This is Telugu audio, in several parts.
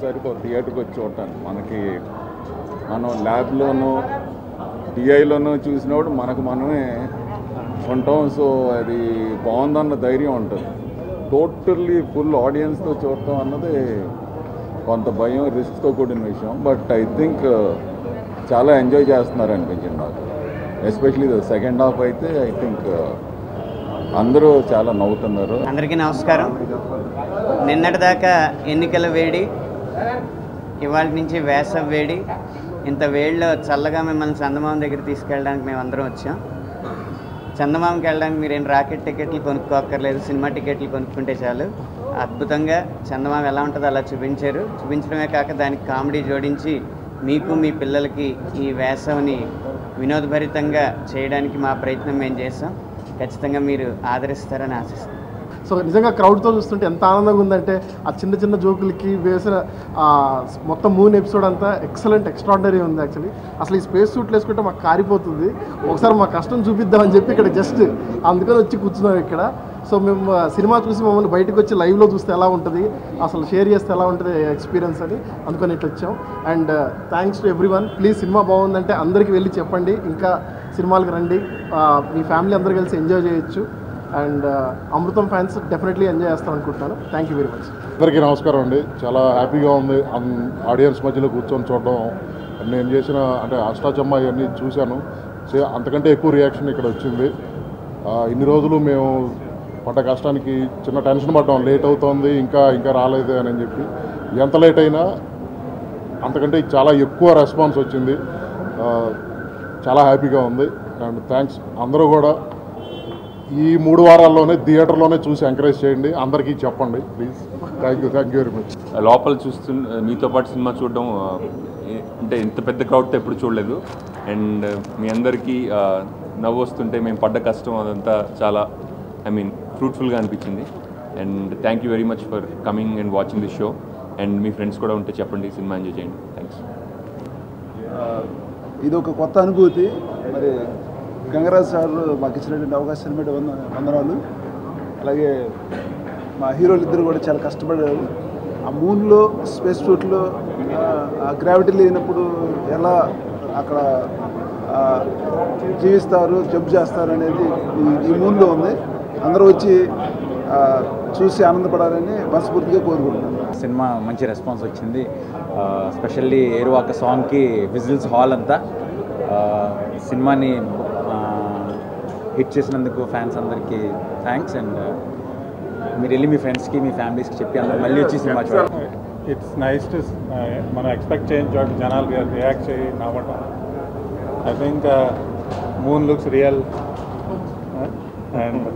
వచ్చేసరికి ఒక థియేటర్కి వచ్చి చూడటానికి మనకి మనం ల్యాబ్లోనూ డిఐలోనూ చూసినప్పుడు మనకు మనమే ఉంటాం సో అది బాగుందన్న ధైర్యం ఉంటుంది టోటల్లీ ఫుల్ ఆడియన్స్తో చూడటం అన్నది కొంత భయం రిస్క్తో కూడిన విషయం బట్ ఐ థింక్ చాలా ఎంజాయ్ చేస్తున్నారు అనిపించింది నాకు ఎస్పెషలీ సెకండ్ హాఫ్ అయితే ఐ థింక్ అందరూ చాలా నవ్వుతున్నారు అందరికీ నమస్కారం నిన్నటిదాకా ఎన్నికల వేడి ఇవాళ నుంచి వేసవి వేడి ఇంత వేడిలో చల్లగా మిమ్మల్ని చందమామ దగ్గర తీసుకెళ్ళడానికి మేము అందరం వచ్చాం చందమామకి వెళ్ళడానికి మీరేం రాకెట్ టికెట్లు కొనుక్కోక్కర్లేదు సినిమా టికెట్లు కొనుక్కుంటే చాలు అద్భుతంగా చందమామ ఎలా ఉంటుందో అలా చూపించారు చూపించడమే కాక దానికి కామెడీ జోడించి మీకు మీ పిల్లలకి ఈ వేసవిని వినోదభరితంగా చేయడానికి మా ప్రయత్నం మేము చేస్తాం ఖచ్చితంగా మీరు ఆదరిస్తారని ఆశిస్తాం సో నిజంగా క్రౌడ్తో చూస్తుంటే ఎంత ఆనందంగా ఉందంటే ఆ చిన్న చిన్న జోకులకి వేసిన ఆ మొత్తం మూన్ ఎపిసోడ్ అంతా ఎక్సలెంట్ ఎక్స్ట్రాడనరీ ఉంది యాక్చువల్లీ అసలు ఈ స్పేస్ సూట్లు వేసుకుంటే మాకు కారిపోతుంది ఒకసారి మా కష్టం చూపిద్దామని చెప్పి ఇక్కడ జస్ట్ అందుకని వచ్చి కూర్చున్నాం ఇక్కడ సో మేము ఆ, సినిమా చూసి మమ్మల్ని బయటకు వచ్చి లైవ్లో చూస్తే ఎలా ఉంటుంది అసలు షేర్ చేస్తే ఎలా ఉంటుంది ఎక్స్పీరియన్స్ అని అందుకని ఇట్లా వచ్చాం and thanks to everyone please cinema బాగుందంటే అందరికీ వెళ్ళి చెప్పండి ఇంకా సినిమాలకు రండి ఆ, మీ ఫ్యామిలీ అందరూ కలిసి ఎంజాయ్ చేయొచ్చు and Amrutham fans definitely enjoy చేస్తాం అనుకుంటున్నాను థ్యాంక్ యూ వెరీ మచ్ అందరికీ నమస్కారం అండి చాలా హ్యాపీగా ఉంది అన్- ఆడియన్స్ మధ్యలో కూర్చొని చూడడం నేను చేసిన అంటే అష్టాచమ్మ ఇవన్నీ చూశాను చే- అంతకంటే ఎక్కువ రియాక్షన్ ఇక్కడ వచ్చింది ఆ, ఇన్ని రోజులు మేము పడ్డ కష్టానికి చిన్న టెన్షన్ పడ్డాం లేట్ అవుతోంది ఇంకా ఇంకా రాలేదు అని చెప్పి ఎంత లేట్ అయినా అంతకంటే చాలా ఎక్కువ రెస్పాన్స్ వచ్చింది ఆ, చాలా హ్యాపీగా ఉంది అండ్ థ్యాంక్స్ అందరూ కూడా ఈ మూడు వారాల్లోనే థియేటర్లోనే చూసి ఎంకరేజ్ చేయండి అందరికీ చెప్పండి please thank you thank you very much లోపల చూస్తు మీతో పాటు సినిమా చూడడం ఆ, ఏ- అంటే ఇంత పెద్ద క్రౌడ్తో ఎప్పుడు చూడలేదు అండ్ మీ అందరికీ ఆ, నవ్వు వస్తుంటే మేము పడ్డ కష్టం అదంతా చాలా ఐ మీన్ ఫ్రూట్ఫుల్గా అనిపించింది and thank you very much for coming and watching this show and మీ ఫ్రెండ్స్ కూడా ఉంటే చెప్పండి సినిమా ఎంజాయ్ చేయండి థ్యాంక్స్ ఇది ఒక కొత్త అనుభూతి మరి గంగరాజ్ సార్ మాకు ఇచ్చినటువంటి అవకాశం బట్టి వంద వందనాలు అలాగే మా హీరోలు ఇద్దరు కూడా చాలా కష్టపడారు ఆ మూన్లో స్పేస్ సూట్లో ఆ గ్రావిటీ లేనప్పుడు ఎలా అక్కడ ఆ, జీవిస్తారు జంప్ చేస్తారు అనేది ఈ- ఈ మూన్లో ఉంది అందరూ వచ్చి ఆ, చూసి ఆనందపడాలని మనస్ఫూర్తిగా కోరుకుంటున్నాను సినిమా మంచి రెస్పాన్స్ వచ్చింది స్పెషల్లీ ఏరువాక సాంగ్కి విజిల్స్ హాల్ అంతా ఆ, సినిమాని హిట్ చేసినందుకు ఫ్యాన్స్ అందరికీ థ్యాంక్స్ అండ్ మీరు వెళ్ళి మీ ఫ్రెండ్స్కి మీ ఫ్యామిలీస్కి చెప్పి అందరూ మళ్ళీ వచ్చి సినిమా చూడండి ఇట్స్ నైస్ టు మనం ఎక్స్పెక్ట్ చేయని చోట జనాలు రియాక్ట్ చేయి నవ్వటం I think moon looks real and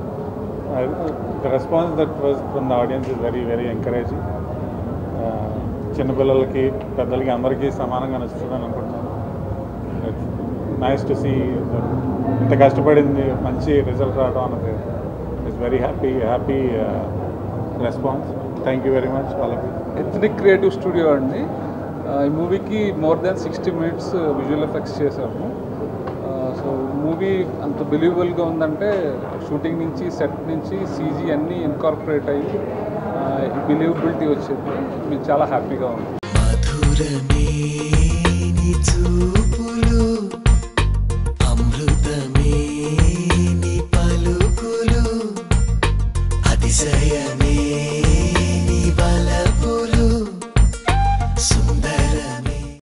the response that was from the audience is very very encouraging చిన్నపిల్లలకి పెద్దలకి అందరికీ సమానంగా నచ్చుతుందని అనుకుంటున్నాను నైస్ టు సీ ఇంత కష్టపడింది మంచి రిజల్ట్ రావడం అన్నది it's very happy happy response thank you very much వాళ్ళకి ఎథనిక్ క్రియేటివ్ స్టూడియో అండి ఆ, ఈ మూవీకి more than sixty minutes visual effects చేశాము సో మూవీ అంత బిలీవబుల్గా ఉందంటే షూటింగ్ నుంచి సెట్ నుంచి సీజీ అన్నీ ఇన్కార్పొరేట్ అయ్యి బిలీవబిలిటీ వచ్చింది మేము చాలా హ్యాపీగా ఉంది మధురమే నీ చూపు